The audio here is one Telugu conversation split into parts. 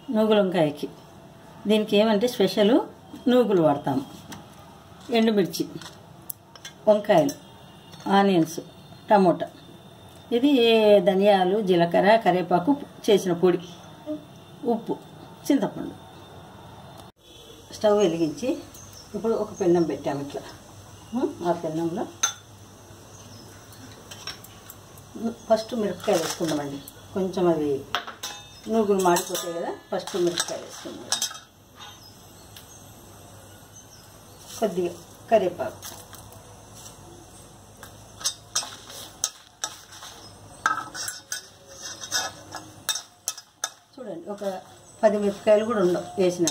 నూగులు వంకాయకి దీనికి ఏమంటే స్పెషల్ నూగులు వాడతాము ఎండుమిర్చి వంకాయలు ఆనియన్స్ టమోటా ఇది ధనియాలు జీలకర్ర కరివేపాకు చేసిన పొడి ఉప్పు చింతపండు స్టవ్ వెలిగించి ఇప్పుడు ఒక పెన్నం పెట్టాము ఇట్లా ఉం, ఆ పెన్నంలో ఫస్ట్ మిరపకాయలు వేసుకుందామండి కొంచెం అది నూగులు మాడిపోతాయి కదా ఫస్ట్ మిరపకాయలు వేసుకుందాం కొద్దిగా కరివేపాకు చూడండి ఒక పది మిరపకాయలు కూడా ఉండవు వేసిన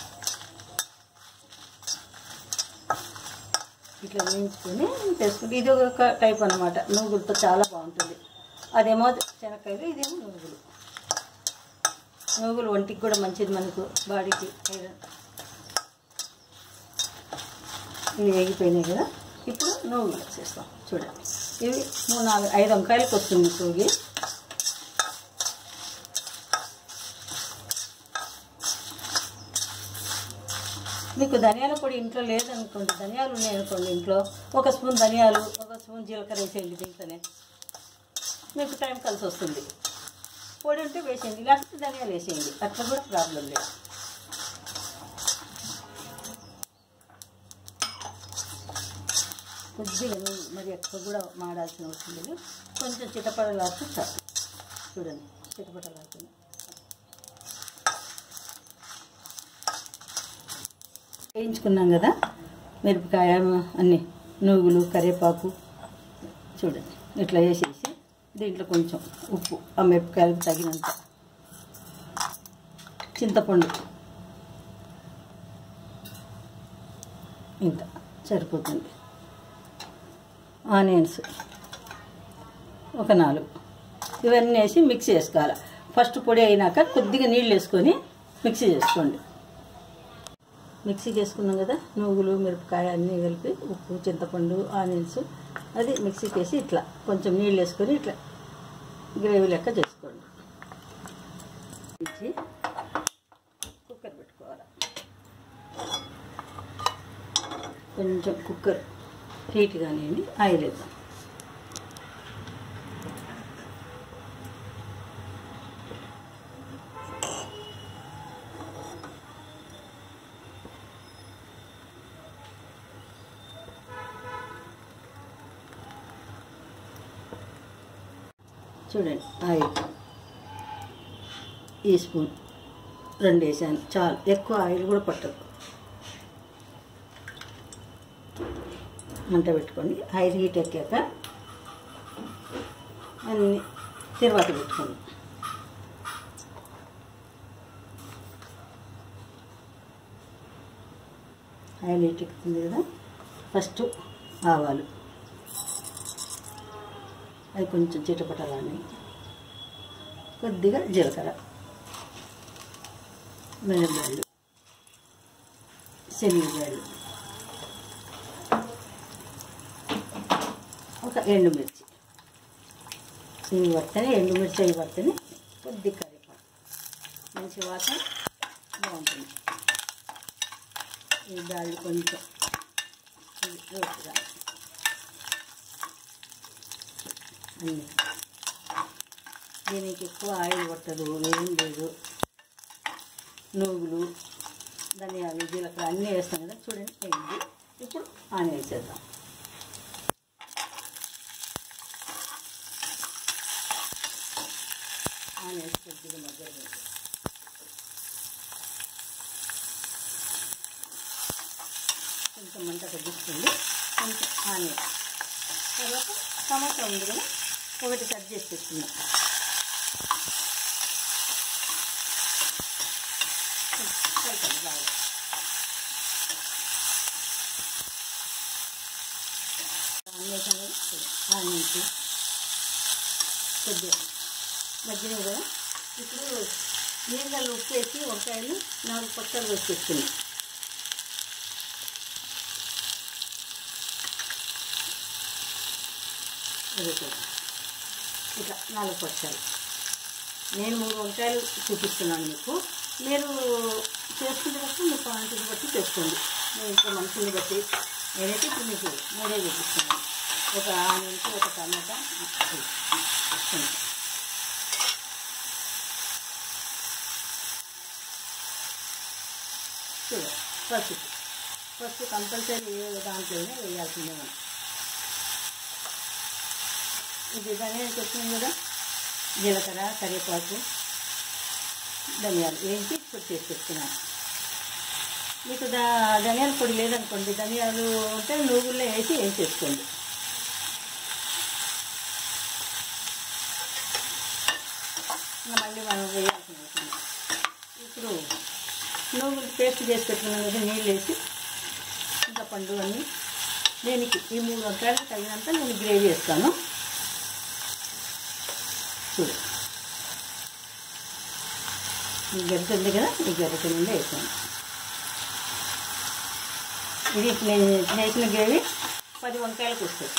ఇట్లా వేయించుకొని చేసుకుంటే ఇది ఒక టైప్ అనమాట నూగులతో చాలా బాగుంటుంది అదేమో శనక్కాయలు ఇదేమో నూగులు నూగులు ఒంటికి కూడా మంచిది మనకు బాడీకి ఐరన్ ఇవి వేగిపోయినాయి కదా ఇప్పుడు నూగులు వేసేస్తాం చూడండి ఇవి మూడు నాలుగు ఐదు వంకాయలకు వస్తుంది సూగి మీకు ధనియాల పొడి ఇంట్లో లేదనుకోండి ధనియాలు ఉన్నాయనుకోండి ఇంట్లో ఒక స్పూన్ ధనియాలు ఒక స్పూన్ జీలకర్ర వేసేయండి దీంట్లోనే మీకు టైం కలిసి వస్తుంది పొడి ఉంటే వేసేయండి లేకపోతే ధనియాలు వేసేయండి అట్లా కూడా ప్రాబ్లం లేదు కొద్దిగా నూనె మరి ఎక్కువ కూడా మాడాల్సిన అవసరం లేదు కొంచెం చిటపడలాడుతూ చాలు చూడండి చిటపడలాడుతుంది వేయించుకున్నాం కదా మిరపకాయ అన్ని నూగులు కరివేపాకు చూడండి ఇట్లా వేసేసి దీంట్లో కొంచెం ఉప్పు ఆ మిరపకాయలకు తగినంత చింతపండు ఇంత సరిపోతుంది ఆనియన్స్ ఒక నాలుగు ఇవన్నీ వేసి మిక్స్ చేసుకోవాలి ఫస్ట్ పొడి అయినాక కొద్దిగా నీళ్ళు వేసుకొని మిక్సీ చేసుకోండి మిక్సీకి వేసుకున్నాం కదా నువ్వులు మిరపకాయ అన్నీ కలిపి ఉప్పు చింతపండు ఆనియన్స్ అది మిక్సీకి వేసి ఇట్లా కొంచెం నీళ్ళు వేసుకొని ఇట్లా గ్రేవీ లెక్క చేసుకోండి ఇచ్చి కుక్కర్ పెట్టుకోవాలి కొంచెం కుక్కర్ హీట్ కానివ్వండి ఆయిల్ వేద్దాం చూడండి ఆయిల్ ఈ స్పూన్ రెండు వేసాను చాలు ఎక్కువ ఆయిల్ కూడా పట్టదు మంట పెట్టుకోండి ఆయిల్ హీట్ ఎక్కాక అన్ని తర్వాత పెట్టుకోండి ఆయిల్ హీట్ ఎక్కుతుంది కదా ఫస్ట్ ఆవాలు అది కొంచెం చిటపటాలని కొద్దిగా జీలకర్ర మిరపకాయలు శనగకాయలు ఒక ఎండుమిర్చి ఇవి పడితేనే ఎండుమిర్చి అవి పడితేనే కొద్ది కరివేపాకు మంచి వాసన బాగుంటుంది ఈ దాళ్ళు కొంచెం ఇది రోస్ట్గా అన్నీ దీనికి ఎక్కువ ఆయిల్ పట్టదు ఏం లేదు నువ్వులు ధనియాలు జీలకర్ర అన్నీ వేస్తాం కదా చూడండి అయింది ఇప్పుడు ఆనియన్స్ వేద్దాం ఆనియన్స్ కొద్దిగా మధ్యలో వేద్దాం. కొంచెం మంట తగ్గిస్తుంది కొంచెం ఆనియన్ తర్వాత టమాటా ఉంది కదా ఒకటి కట్ చేసి పెట్టుకున్నాం కలపాలి బాగా ఆనియన్స్ అనేది ఆనియన్స్ కొద్దిగా మధ్యలో కదా ఇప్పుడు నీళ్ళలో ఉప్పు వేసి వంకాయలు నాలుగు పక్కలు వేసి పెట్టుకున్నాం ఇది కూడా. ఇట్లా నాలుగు పక్షాలు నేను మూడు వంకాయలు చూపిస్తున్నాను మీకు మీరు చేసుకునేటప్పుడు మీ క్వాంటిటీ బట్టి చేసుకోండి మీ ఇంట్లో మనుషుల్ని బట్టి నేనైతే ఇప్పుడు మీకు మూడే చూపిస్తున్నాను ఒక ఆనియన్స్ ఒక టమాటా ఇది. కొంచెం. చూడండి పసుపు పసుపు కంపల్సరీ ఏ దాంట్లోనే వేయాల్సిందే మనం ఇది ధనియాలు చెప్తున్నాం కదా జీలకర్ర కరివేపాకు ధనియాలు వేయించి పొడి చేసి పెట్టుకున్నాను మీకు దా ధనియాల పొడి లేదనుకోండి ధనియాలు ఉంటే నువ్వుల్లో వేసి వేసి చేసుకోండి ఇంకా మళ్ళీ మనం వేయాల్సిన అవసరం లేదు. ఇప్పుడు నువ్వులు పేస్ట్ చేసి పెట్టుకున్నాం కదా నీళ్ళు వేసి ఇంకా పండు అన్నీ దీనికి ఈ మూడు వంకాయలు తగినంత నేను గ్రేవీ వేస్తాను చూడు ఈ గరిటె ఉంది కదా ఈ గరిటె నుండి వేసాను ఇది నేను చేసిన గ్రేవీ పది వంకాయలకు వస్తుంది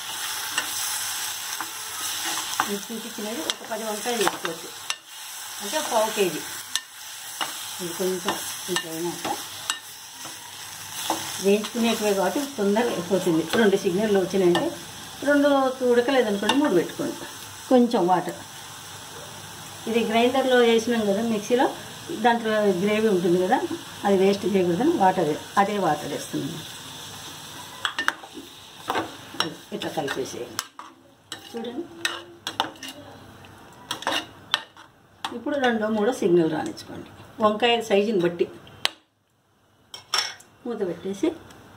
ఇది చూపించినది ఒక పది వంకాయలు వేసుకోవచ్చు అంటే పావు కేజీ ఇది కొంచెం ఇంకైనాక వేయించుకునేటివే కాబట్టి తొందరగా అయిపోతుంది రెండు సిగ్నల్లు వచ్చినాయంటే రెండు ఉడకలేదనుకోండి మూడు పెట్టుకోండి కొంచెం వాటర్ ఇది గ్రైండర్లో వేసినాం కదా మిక్సీలో దాంట్లో గ్రేవీ ఉంటుంది కదా అది వేస్ట్ చేయకూడదని వాటర్ అదే వాటర్ వేస్తున్నాను ఇట్లా కలిపేసేయండి చూడండి ఇప్పుడు రెండో మూడో సిగ్నల్ రానిచ్చుకోండి వంకాయ సైజుని బట్టి మూత పెట్టేసి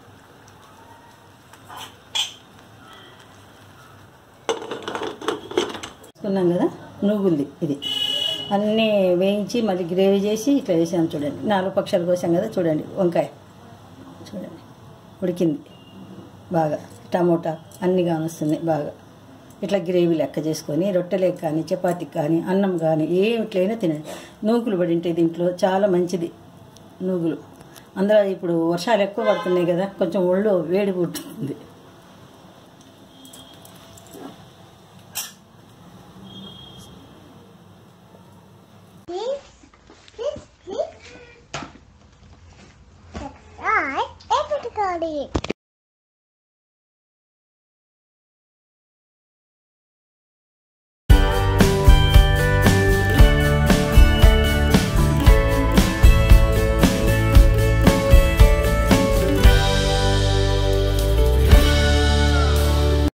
తీసుకున్నాం కదా నువ్వుంది ఇది అన్నీ వేయించి మళ్ళీ గ్రేవీ చేసి ఇట్లా వేసాం చూడండి నాలుగు పక్షాలు కోసాం కదా చూడండి వంకాయ చూడండి ఉడికింది బాగా టమోటా అన్నీ కానొస్తున్నాయి బాగా ఇట్లా గ్రేవీ లెక్క చేసుకొని రొట్టెలకు కానీ చపాతీకి కానీ అన్నం కానీ ఏమిట్లయినా తినండి నూగులు పడి ఉంటాయి దీంట్లో చాలా మంచిది నూగులు అందులో ఇప్పుడు వర్షాలు ఎక్కువ పడుతున్నాయి కదా కొంచెం ఒళ్ళు వేడి పుట్టుతుంది I everybody.